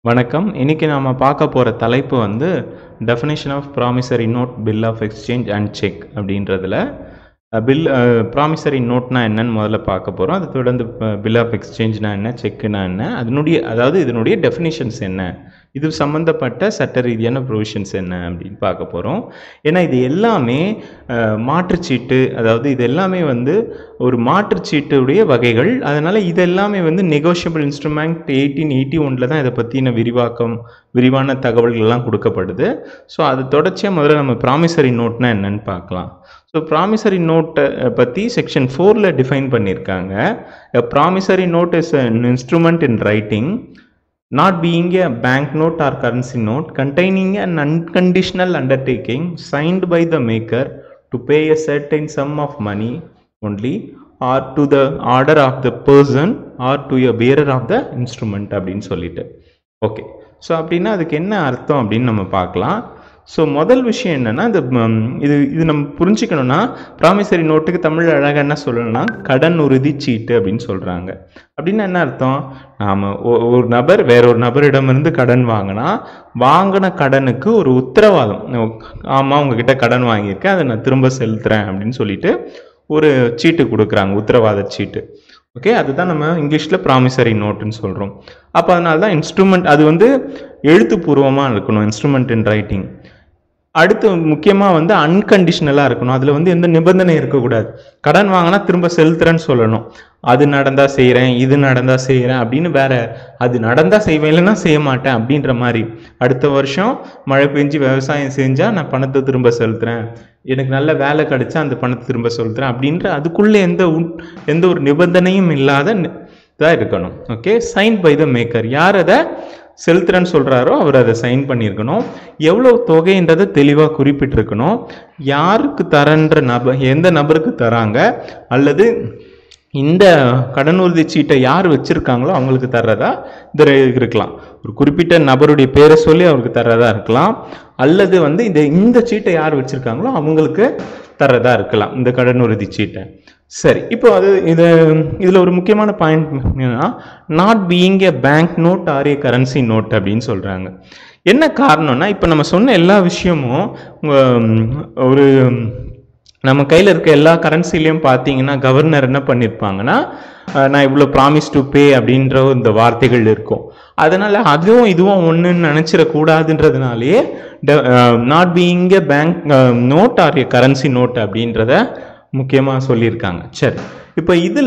வணக்கம் இன்னைக்கு நாம பார்க்க போகிற தலைப்பு வந்து definition of promissory note bill of exchange and cheque அப்படின்றதுல பில் ப்ராமிசரி நோட்னா என்னன்னு முதல்ல பார்க்க போகிறோம் அது தொடர்ந்து பில் ஆஃப் எக்ஸ்சேஞ்ச்னா என்ன செக்குனா என்ன அதனுடைய அதாவது இதனுடைய டெஃபினிஷன்ஸ் என்ன இது சம்மந்தப்பட்ட சட்ட ரீதியான ப்ரொவிஷன்ஸ் என்ன அப்படின்னு பார்க்க போகிறோம் ஏன்னா இது எல்லாமே அஹ், மாற்றுச்சீட்டு அதாவது இது எல்லாமே வந்து ஒரு மாற்றுச்சீட்டுடைய வகைகள் அதனால் இது எல்லாமே வந்து நெகோஷியபிள் இன்ஸ்ட்ருமெண்ட் எயிட்டீன் எயிட்டி ஒனில் தான் இதை பற்றின விரிவாக்கம் விரிவான தகவல்கள்லாம் கொடுக்கப்படுது ஸோ அது தொடர்ச்சியாக முதல்ல நம்ம ப்ராமிசரி நோட்னா என்னன்னு பார்க்கலாம் ஸோ ப்ராமிசரி நோட்டை பற்றி செக்ஷன் ஃபோரில் டிஃபைன் பண்ணியிருக்காங்க promissory note is an instrument in writing not being a banknote or currency note containing an unconditional undertaking signed by the maker to pay a certain sum of money only or to the order of the person or to a bearer of the instrument அப்படின்னு சொல்லிட்டு okay so அப்படின்னா அதுக்கு என்ன அர்த்தம் அப்படின்னு நம்ம பார்க்கலாம் so முதல் விஷயம் என்னன்னா இந்த ம், இது இது நம்ம புரிஞ்சுக்கணும்னா ப்ராமிசரி நோட்டுக்கு தமிழ் அழகாக என்ன சொல்லணும்னா கடன் உறுதி சீட்டு அப்படின்னு சொல்கிறாங்க அப்படின்னா என்ன அர்த்தம் நாம் ஒரு நபர் வேற ஒரு நபரிடமிருந்து கடன் வாங்கினா வாங்கின கடனுக்கு ஒரு உத்தரவாதம் ஆமாம் உங்ககிட்ட கடன் வாங்கியிருக்கேன் அதை நான் திரும்ப செலுத்துறேன் அப்படின்னு சொல்லிட்டு ஒரு சீட்டு கொடுக்குறாங்க உத்தரவாத சீட்டு ஓகே அதுதான் நம்ம இங்கிலீஷில் ப்ராமிசரி நோட்டுன்னு சொல்கிறோம் அப்போ அதனால தான் இன்ஸ்ட்ருமெண்ட் அது வந்து எழுத்துப்பூர்வமாக இருக்கணும் இன்ஸ்ட்ருமெண்ட் இன் ரைட்டிங் அடுத்து முக்கியமாக வந்து அன்கண்டிஷனலாக இருக்கணும் அதில் வந்து எந்த நிபந்தனை இருக்கக்கூடாது கடன் வாங்கினா திரும்ப செலுத்துறேன்னு சொல்லணும் அது நடந்தா செய்கிறேன் இது நடந்தா செய்கிறேன் அப்படின்னு வேற அது நடந்தா செய்வேன் இல்லைன்னா செய்ய மாட்டேன் அப்படின்ற மாதிரி அடுத்த வருஷம் மழை பெஞ்சு விவசாயம் செஞ்சால் நான் பணத்தை திரும்ப செலுத்துறேன் எனக்கு நல்ல வேலை கிடைச்சா அந்த பணத்தை திரும்ப செலுத்துறேன் அப்படின்ற அதுக்குள்ளே எந்த உட்- எந்த ஒரு நிபந்தனையும் இல்லாத இதாக இருக்கணும் okay sign by the maker யார் அதை செலுத்துறேன்னு சொல்கிறாரோ அவர் அதை சைன் பண்ணியிருக்கணும் எவ்வளோ தொகைன்றதை தெளிவாக குறிப்பிட்டிருக்கணும் யாருக்கு தரன்ற நபர் எந்த நபருக்கு தராங்க அல்லது இந்த கடன் உறுதி சீட்டை யார் வச்சிருக்காங்களோ அவங்களுக்கு தர்றதா இது இருக்கலாம் ஒரு குறிப்பிட்ட நபருடைய பேரை சொல்லி அவருக்கு தர்றதா இருக்கலாம் அல்லது வந்து இந்த இந்த சீட்டை யார் வச்சிருக்காங்களோ அவங்களுக்கு தர்றதா இருக்கலாம் இந்த கடன் உறுதி சீட்டை சரி இப்போ அது இது இதில் ஒரு முக்கியமான பாயிண்ட் என்னன்னா not being a bank note or a currency note அப்படின்னு சொல்கிறாங்க என்ன காரணம்னா இப்போ நம்ம சொன்ன எல்லா விஷயமும் உம், ஒரு நம்ம கையில் இருக்க எல்லா கரன்சிலையும் பார்த்தீங்கன்னா கவர்னர் என்ன பண்ணியிருப்பாங்கன்னா அஹ், நான் இவ்வளோ ப்ராமிஸ் டு பே அப்படின்ற இந்த வார்த்தைகள் இருக்கும் அதனால அதுவும் இதுவும் ஒன்றுன்னு நினச்சிடக்கூடாதுன்றதுனாலேயே not being a bank note or a currency note அப்படின்றத முக்கியமாக சொல்லியிருக்காங்க சரி இப்போ இதில்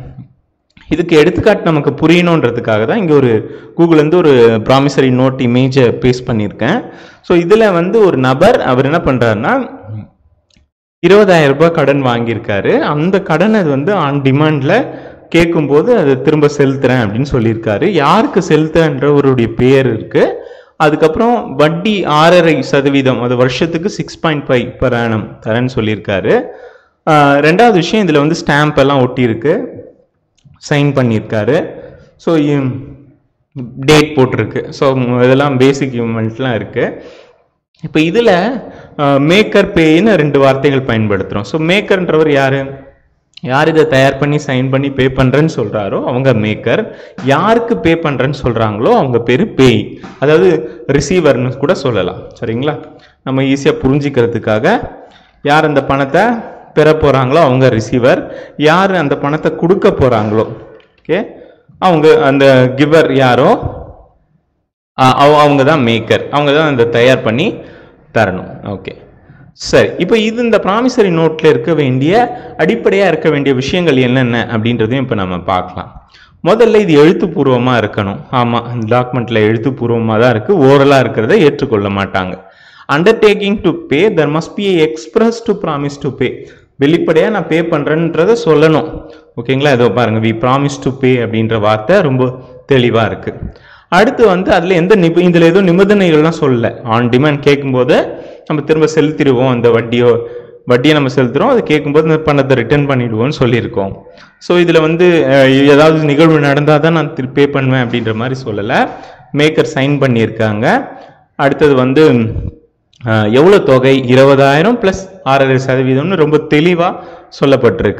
இதுக்கு எடுத்துக்காட்டு நமக்கு புரியணுன்றதுக்காக தான் இங்கே ஒரு கூகுள்லேருந்து ஒரு ப்ராமிசரி நோட் இமேஜை பேஸ்ட் பண்ணியிருக்கேன் ஸோ இதில் வந்து ஒரு நபர் அவர் என்ன பண்ணுறாருன்னா இருபதாயிரம் ரூபாய் கடன் வாங்கியிருக்காரு அந்த கடனை அது வந்து ஆன் டிமாண்டில் கேட்கும்போது அதை திரும்ப செலுத்துறேன் அப்படின்னு சொல்லியிருக்காரு யாருக்கு செலுத்துறன்றவருடைய பேர் இருக்கு அதுக்கப்புறம் வட்டி ஆறரை சதவீதம் அது வருஷத்துக்கு six point five per annum தரேன்னு சொல்லியிருக்காரு ஆஹ் ரெண்டாவது விஷயம் இதில் வந்து ஸ்டாம்ப் எல்லாம் ஒட்டியிருக்கு சைன் பண்ணியிருக்காரு ஸோ டேட் போட்டிருக்கு ஸோ இதெல்லாம் பேசிக் யூமெண்ட்லாம் இருக்குது இப்போ இதில் மேக்கர் பேன்னு ரெண்டு வார்த்தைகள் பயன்படுத்துகிறோம் ஸோ மேக்கர்ன்றவர் யார் யார் இதை தயார் பண்ணி சைன் பண்ணி பே பண்ணுறேன்னு சொல்கிறாரோ அவங்க மேக்கர் யாருக்கு பே பண்ணுறேன்னு சொல்கிறாங்களோ அவங்க பேர் பேய் அதாவது ரிசீவர்னு கூட சொல்லலாம் சரிங்களா நம்ம ஈஸியாக புரிஞ்சிக்கிறதுக்காக யார் அந்த பணத்தை பெற போகிறாங்களோ அவங்க ரிசீவர் யார் அந்த பணத்தை கொடுக்க போகிறாங்களோ ஓகே அவங்க அந்த கிவர் யாரோ ஆ- அவ- அவங்க தான் மேக்கர் அவங்க தான் அந்த தயார் பண்ணி தரணும் ஓகே சரி இப்போ இது இந்த ப்ராமிசரி நோட்டில் இருக்க வேண்டிய அடிப்படையாக இருக்க வேண்டிய விஷயங்கள் என்னென்ன அப்படின்றதையும் இப்போ நம்ம பார்க்கலாம் முதல்ல இது எழுத்துப்பூர்வமாக இருக்கணும் ஆமாம் இந்த டாக்குமெண்ட்டில் எழுத்துப்பூர்வமாக தான் இருக்குது ஓரலாக இருக்கிறத ஏற்றுக்கொள்ள மாட்டாங்க undertaking to pay there must be express to promise to pay வெளிப்படையாக நான் பே பண்ணுறேன்றதை சொல்லணும் ஓகேங்களா இதோ பாருங்க வி ப்ராமிஸ் டு பே அப்படின்ற வார்த்தை ரொம்ப தெளிவாக இருக்குது அடுத்து வந்து அதில் எந்த நிப இதில் எதுவும் நிபந்தனைகள்லாம் சொல்லல ஆன் டிமாண்ட் கேட்கும்போது நம்ம திரும்ப செலுத்திடுவோம் அந்த வட்டியோ வட்டியை நம்ம செலுத்துறோம் அது கேட்கும்போது இந்த பணத்தை ரிட்டர்ன் பண்ணிடுவோம்னு சொல்லியிருக்கோம் ஸோ இதில் வந்து அஹ், ஏதாவது நிகழ்வு நடந்தால் தான் நான் திருப்பி பே பண்ணுவேன் அப்படின்ற மாதிரி சொல்லலை மேக்கர் சைன் பண்ணியிருக்காங்க அடுத்தது வந்து அஹ், எவ்வளோ தொகை இருபதாயிரம் ப்ளஸ் ஆறரை சதவீதம்னு ரொம்ப தெளிவாக சொல்லப்பட்டிருக்கு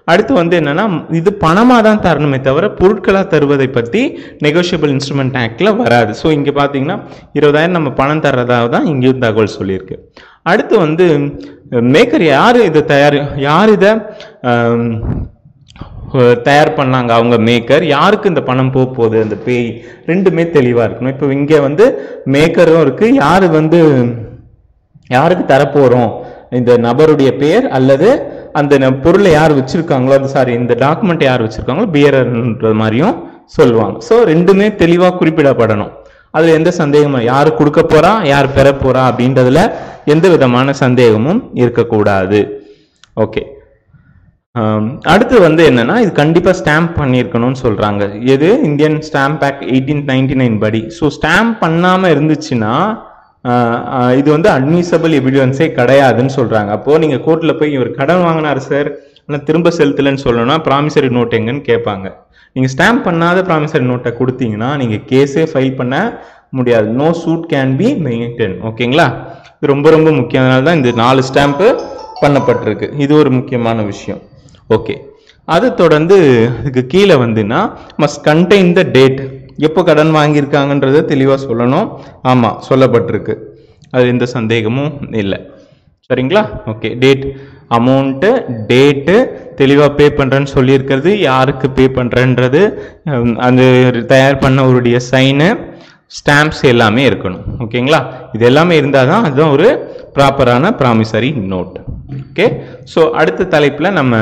அடுத்து வந்து என்னன்னா இது பணமாக தான் தரணுமே தவிர பொருட்களாக தருவதை பற்றி நெகோஷியபிள் இன்ஸ்ட்ருமெண்ட் ஆக்டில் வராது ஸோ இங்கே பார்த்தீங்கன்னா இருபதாயிரம் நம்ம பணம் தர்றதாக தான் இங்கேயும் தகவல் சொல்லியிருக்கு அடுத்து வந்து மேக்கர் யார் இதை தயார் யார் இதை ஆம், அஹ் தயார் பண்ணாங்க அவங்க மேக்கர் யாருக்கு இந்த பணம் போக போகுது அந்த பேய் ரெண்டுமே தெளிவாக இருக்கணும் இப்போ இங்கே வந்து மேக்கரும் இருக்கு யார் வந்து யாருக்கு தரப்போகிறோம் இந்த நபருடைய பெயர் அல்லது அந்த ந- பொருளை யார் வச்சிருக்காங்களோ அது சாரி இந்த டாக்குமெண்ட் யார் வச்சிருக்காங்களோ பியரர்ன்ற மாதிரியும் சொல்லுவாங்க ஸோ ரெண்டுமே தெளிவாக குறிப்பிடப்படணும் அதில் எந்த சந்தேகமும் யார் கொடுக்க போறா யார் பெற போறா அப்படின்றதுல எந்த விதமான சந்தேகமும் இருக்கக்கூடாது ஓகே ஆம், அடுத்து வந்து என்னன்னா இது கண்டிப்பா ஸ்டாம்ப் பண்ணியிருக்கணும்னு சொல்றாங்க எது Indian stamp act eighteen ninety nine படி ஸோ ஸ்டாம்ப் பண்ணாம இருந்துச்சுன்னா ஆஹ், ஆஹ், இது வந்து அட்மிசபிள் எவிடன்ஸே கிடையாதுன்னு சொல்றாங்க அப்போ நீங்க கோர்ட்ல போய் இவர் கடன் வாங்கினார் சார் ஆனால் திரும்ப செலுத்தலைன்னு சொல்லணும்னா ப்ராமிசரி நோட் எங்கன்னு கேட்பாங்க நீங்க ஸ்டாம்ப் பண்ணாத ப்ராமிசரி நோட்டை கொடுத்தீங்கன்னா நீங்க கேஸே ஃபைல் பண்ண முடியாது no suit can be maintain ஓகேங்களா இது ரொம்ப ரொம்ப முக்கியம் அதனால தான் இந்த நாலு ஸ்டாம்ப்பு பண்ணப்பட்டிருக்கு இது ஒரு முக்கியமான விஷயம் ஓகே அது தொடர்ந்து இதுக்கு கீழே வந்துன்னா மஸ்ட் கண்டெயின் த டேட் எப்போ கடன் வாங்கியிருக்காங்கன்றதை தெளிவாக சொல்லணும் ஆமாம் சொல்லப்பட்டிருக்கு அது எந்த சந்தேகமும் இல்லை சரிங்களா ஓகே டேட் அமௌண்ட்டு டேட்டு தெளிவாக பே பண்ணுறேன்னு சொல்லியிருக்கிறது யாருக்கு பே பண்ணுறேன்றது அந்த தயார் பண்ணவருடைய சைனு ஸ்டாம்ப்ஸ் எல்லாமே இருக்கணும் ஓகேங்களா இது எல்லாமே இருந்தால் தான் அதுதான் ஒரு ப்ராப்பரான ப்ராமிசரி நோட் ஓகே ஸோ அடுத்த தலைப்பில் நம்ம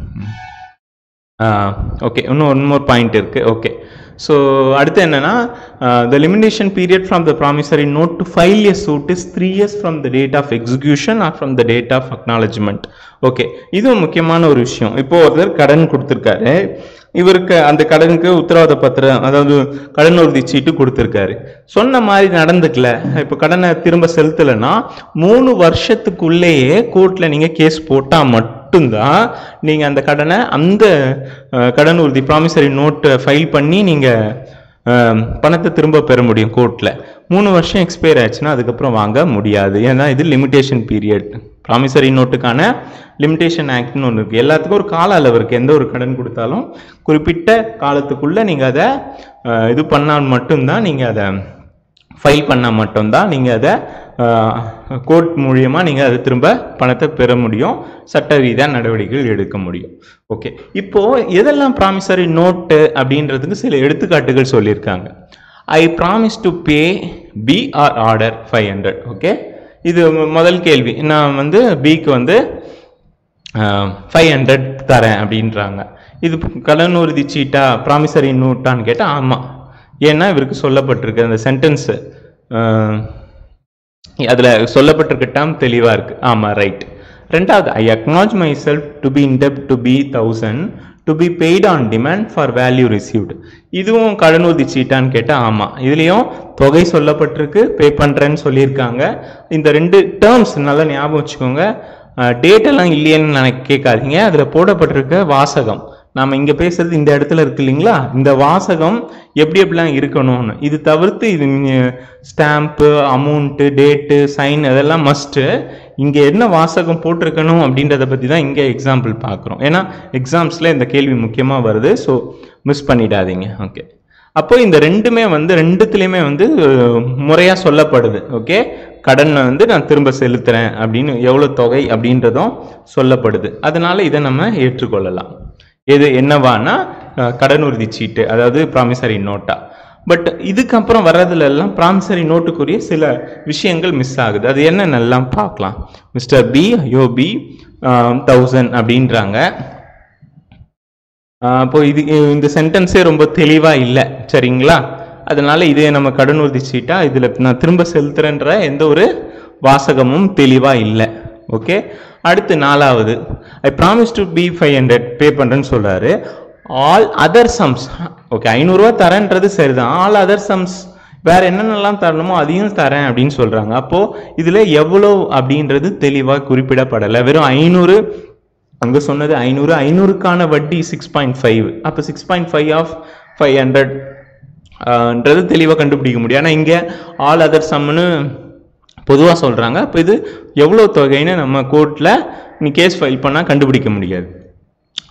ஓகே இன்னும் ஒன் மோர் பாயிண்ட் இருக்கு ஓகே ஸோ அடுத்து என்னன்னா the limitation period from the promissory note to file a suit is three years from the date of execution or from the date of acknowledgement okay இதுவும் முக்கியமான ஒரு விஷயம் இப்போ ஒருத்தர் கடன் கொடுத்துருக்காரு இவருக்கு அந்த கடனுக்கு உத்தரவாத பத்திரம் அதாவது கடன் உறுதி சீட்டு கொடுத்துருக்காரு சொன்ன மாதிரி நடந்துக்கல இப்போ கடனை திரும்ப செலுத்தலைன்னா மூணு வருஷத்துக்குள்ளேயே கோர்ட்ல நீங்க கேஸ் போட்டா மட்டும்தான் நீங்க அந்த கடனை அந்த அஹ், கடன் உறுதி ப்ராமிசரி நோட்டை ஃபைல் பண்ணி நீங்க அஹ், பணத்தை திரும்ப பெற முடியும் கோர்ட்ல மூணு வருஷம் எக்ஸ்பயர் ஆச்சுன்னா அதுக்கப்புறம் வாங்க முடியாது ஏன்னா இது லிமிடேஷன் பீரியட் ப்ராமிசரி நோட்டுக்கான லிமிடேஷன் ஆக்ட்னு ஒன்று இருக்குது எல்லாத்துக்கும் ஒரு கால அளவு இருக்குது எந்த ஒரு கடன் கொடுத்தாலும் குறிப்பிட்ட காலத்துக்குள்ளே நீங்கள் அதை அஹ், இது பண்ணால் மட்டும்தான் நீங்கள் அதை ஃபைல் பண்ணால் மட்டும்தான் நீங்கள் அதை கோர்ட் மூலியமாக நீங்கள் அதை திரும்ப பணத்தை பெற முடியும் சட்ட ரீதியாக நடவடிக்கைகள் எடுக்க முடியும் ஓகே இப்போ எதெல்லாம் ப்ராமிசரி நோட்டு அப்படின்றதுக்கு சில எடுத்துக்காட்டுகள் சொல்லியிருக்காங்க I promise to pay B or order five hundred okay இது மு- முதல் கேள்வி நான் வந்து பிக்கு வந்து ஃபைவ் ஹண்ட்ரட் தரேன் அப்படின்றாங்க இது கடன் உறுதி சீட்டா ப்ராமிசரி நோட்டான்னு கேட்டால் ஆமாம் ஏன்னா இவருக்கு சொல்லப்பட்டிருக்கு அந்த சென்டென்ஸு அதில் சொல்லப்பட்டிருக்க டேர்ம் தெளிவாக இருக்குது ஆமாம் ரைட் ரெண்டாவது I acknowledge myself to be indebted to be thousand to be paid on demand for value received இதுவும் கடன் உறுதி சீட்டான்னு கேட்டால் ஆமாம் இதுலேயும் தொகை சொல்லப்பட்டிருக்கு பே பண்ணுறேன்னு சொல்லியிருக்காங்க இந்த ரெண்டு டேர்ம்ஸ் நல்லா ஞாபகம் வச்சுக்கோங்க டேட் எல்லாம் இல்லையேன்னு நினை கேட்காதீங்க அதில் போடப்பட்டிருக்க வாசகம் நாம இங்க பேசுறது இந்த இடத்துல இருக்கு இல்லைங்களா இந்த வாசகம் எப்படி எப்படிலாம் இருக்கணும்னு இது தவிர்த்து இது ஸ்டாம்ப்பு அமௌண்ட்டு டேட்டு சைன் அதெல்லாம் மஸ்ட்டு இங்க என்ன வாசகம் போட்டிருக்கணும் அப்படின்றத பத்தி தான் இங்க எக்ஸாம்பிள் பார்க்குறோம் ஏன்னா எக்ஸாம்ஸ்ல இந்த கேள்வி முக்கியமா வருது ஸோ மிஸ் பண்ணிடாதீங்க ஓகே அப்போ இந்த ரெண்டுமே வந்து ரெண்டுத்துலேயுமே வந்து அஹ், முறையா சொல்லப்படுது ஓகே கடனை வந்து நான் திரும்ப செலுத்துறேன் அப்படின்னு எவ்வளோ தொகை அப்படின்றதும் சொல்லப்படுது அதனால இதை நம்ம ஏற்றுக்கொள்ளலாம் எது என்னவானா அஹ், கடன் உறுதி சீட்டு அதாவது ப்ராமிசரி நோட்டா பட் இதுக்கப்புறம் வர்றதுல எல்லாம் ப்ராமிசரி நோட்டுக்குரிய சில விஷயங்கள் மிஸ் ஆகுது அது என்னென்னலாம் பார்க்கலாம் மிஸ்டர் பி யோ பி தௌசண்ட் அப்படின்றாங்க ஆஹ் அப்போ இது இந்த சென்டென்ஸே ரொம்ப தெளிவா இல்லை சரிங்களா அதனால இதே நம்ம கடன் உறுதி சீட்டா இதுல நான் திரும்ப செலுத்துறேன்ற எந்த ஒரு வாசகமும் தெளிவா இல்லை ஓகே அடுத்து நாலாவது I promise to B five hundred pay பண்றேன்னு சொல்றாரு ஆல் அதர் சம்ஸ் ஓகே ஐநூறுரூவா தரேன்றது சரிதான் ஆல் அதர் சம்ஸ் வேற என்னென்னலாம் தரணுமோ அதையும் தரேன் அப்படின்னு சொல்றாங்க அப்போ இதுல எவ்வளோ அப்படின்றது தெளிவா குறிப்பிடப்படலை வெறும் ஐநூறு அங்க சொன்னது ஐநூறு ஐநூறுக்கான வட்டி சிக்ஸ் பாயிண்ட் ஃபைவ் அப்போ six point five of five hundred ன்றது தெளிவாக கண்டுபிடிக்க முடியும் ஆனால் இங்கே ஆல் அதர் சம்னு பொதுவாக சொல்கிறாங்க அப்போ இது எவ்வளோ தொகைன்னு நம்ம கோர்ட்டில் நீ கேஸ் ஃபைல் பண்ணால் கண்டுபிடிக்க முடியாது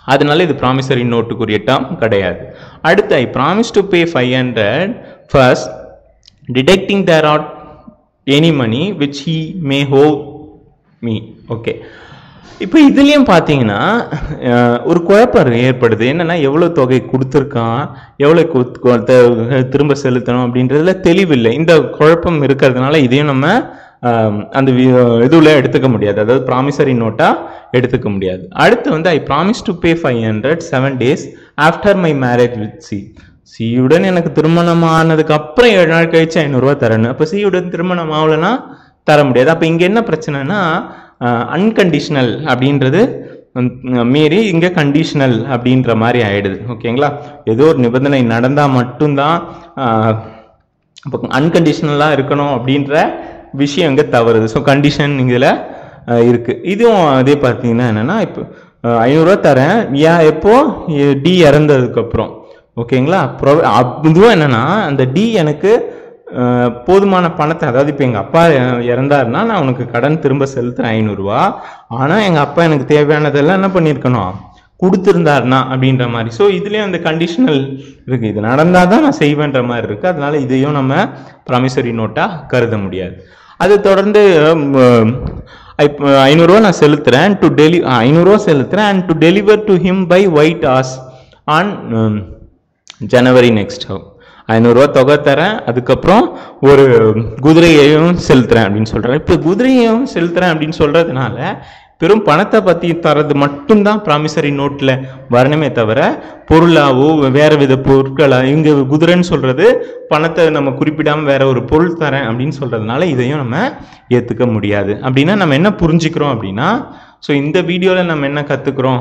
அதனால இது ப்ராமிசரி நோட்டுக்குரிய டேர்ம் கிடையாது அடுத்து I promise to pay five hundred first deducting thereout any money which he may owe me okay இப்போ இதுலேயும் பார்த்தீங்கன்னா அஹ், ஒரு குழப்பம் ஏற்படுது என்னன்னா எவ்வளோ தொகை கொடுத்துருக்கான் எவ்வளோ குத்- கு- த- திரும்ப செலுத்தணும் அப்படின்றதுல தெளிவில்லை இந்த குழப்பம் இருக்கிறதுனால இதையும் நம்ம அஹ், அந்த இதுல எடுத்துக்க முடியாது அதாவது ப்ராமிசரி நோட்டா எடுத்துக்க முடியாது அடுத்து வந்து I promise to pay five hundred seven days after my marriage with C சியுடன் எனக்கு திருமணம் ஆனதுக்கு அப்புறம் ஏழு நாள் கழிச்சு ஐநூறுரூவா தரணும் அப்போ சியுடன் திருமணம் ஆகலைன்னா தர முடியாது அப்போ இங்கே என்ன பிரச்சனைனா அன்கண்டிஷனல் அப்படின்றது ம், மீறி இங்கே கண்டிஷனல் அப்படின்ற மாதிரி ஆயிடுது ஓகேங்களா ஏதோ ஒரு நிபந்தனை நடந்தால் மட்டும்தான் ஆஹ், இப்போ அன்கண்டிஷனலாக இருக்கணும் அப்படின்ற விஷயம் இங்கே தவறுது ஸோ கண்டிஷன் இதில் இருக்குது இதுவும் அதே பார்த்தீங்கன்னா என்னென்னா இப்போ அஹ், ஐநூறுரூவா தரேன் ஏன் எப்போ டி இறந்ததுக்கப்புறம் ஓகேங்களா ப்ரொ அப்- இதுவும் என்னென்னா அந்த டி எனக்கு அஹ், போதுமான பணத்தை அதாவது இப்போ எங்கள் அப்பா இ- இறந்தாருன்னா நான் உனக்கு கடன் திரும்ப செலுத்துறேன் ஐநூறுரூவா ஆனால் எங்கள் அப்பா எனக்கு தேவையானதெல்லாம் என்ன பண்ணியிருக்கணும் கொடுத்துருந்தாருனா அப்படின்ற மாதிரி ஸோ இதுலேயும் அந்த கண்டிஷனல் இருக்குது இது நடந்தால் தான் நான் செய்வேன்ற மாதிரி இருக்குது அதனால இதையும் நம்ம ப்ராமிசரி நோட்டாக கருத முடியாது அது தொடர்ந்து ஐநூறுரூவா நான் செலுத்துகிறேன் டு டெலி ஐநூறுரூவா செலுத்துகிறேன் and to deliver to him by white horse on January next ஐநூறுரூவா தொகை தரேன் அதுக்கப்புறம் ஒரு குதிரையையும் செலுத்துறேன் அப்படின்னு சொல்கிறேன் இப்போ குதிரையையும் செலுத்துறேன் அப்படின்னு சொல்கிறதுனால பெரும் பணத்தை பற்றி தரது மட்டும்தான் ப்ராமிசரி நோட்டில் வரணுமே தவிர பொருளாவோ வேறு வித பொருட்களா இங்கே குதிரைன்னு சொல்கிறது பணத்தை நம்ம குறிப்பிடாமல் வேற ஒரு பொருள் தரேன் அப்படின்னு சொல்கிறதுனால இதையும் நம்ம ஏற்றுக்க முடியாது அப்படின்னா நம்ம என்ன புரிஞ்சுக்கிறோம் அப்படின்னா ஸோ இந்த வீடியோவில் நம்ம என்ன கற்றுக்குறோம்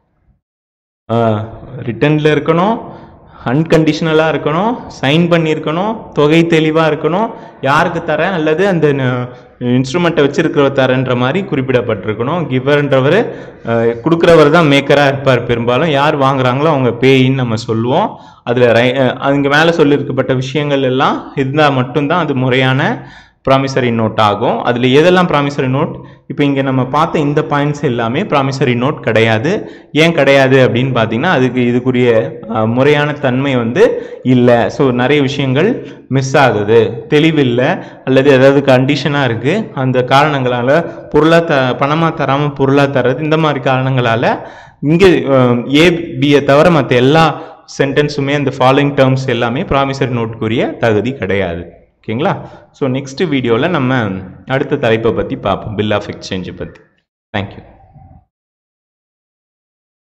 ரிட்டர்னில் இருக்கணும் அன்கண்டிஷனலாக இருக்கணும் சைன் பண்ணியிருக்கணும் தொகை தெளிவாக இருக்கணும் யாருக்கு தரேன் அல்லது அந்த இன்ஸ்ட்ருமெண்ட்டை வச்சிருக்கிறவ தரேன்ற மாதிரி குறிப்பிடப்பட்டிருக்கணும் கிவர்ன்றவர் கொடுக்குறவர் தான் மேக்கராக இருப்பார் பெரும்பாலும் யார் வாங்குறாங்களோ அவங்க பேயின்னு நம்ம சொல்லுவோம் அதில் ரை அங்கே மேலே சொல்லியிருக்கப்பட்ட விஷயங்கள் எல்லாம் இருந்தால் மட்டும்தான் அது முறையான ப்ராமிசரி நோட் ஆகும் அதில் எதெல்லாம் ப்ராமிசரி நோட் இப்போ இங்கே நம்ம பார்த்த இந்த பாயிண்ட்ஸ் எல்லாமே ப்ராமிசரி நோட் கிடையாது ஏன் கிடையாது அப்படின்னு பார்த்தீங்கன்னா அதுக்கு இதுக்குரிய அஹ், முறையான தன்மை வந்து இல்லை ஸோ நிறைய விஷயங்கள் மிஸ் ஆகுது தெளிவில்லை அல்லது ஏதாவது கண்டிஷனாக இருக்குது அந்த காரணங்களால் பொருளாக த பணமாக தராமல் பொருளாக தர்றது இந்த மாதிரி காரணங்களால் இங்கே ஏ பியை தவிர மற்ற எல்லா சென்டென்ஸுமே அந்த ஃபாலோயிங் டேர்ம்ஸ் எல்லாமே ப்ராமிசரி நோட்டுக்குரிய தகுதி கிடையாது ஓகேங்களா ஸோ நெக்ஸ்ட் வீடியோவில் நம்ம அடுத்த தலைப்பை பற்றி பார்ப்போம் பில் ஆஃப் எக்ஸ்சேஞ்சை பற்றி தேங்க்யூ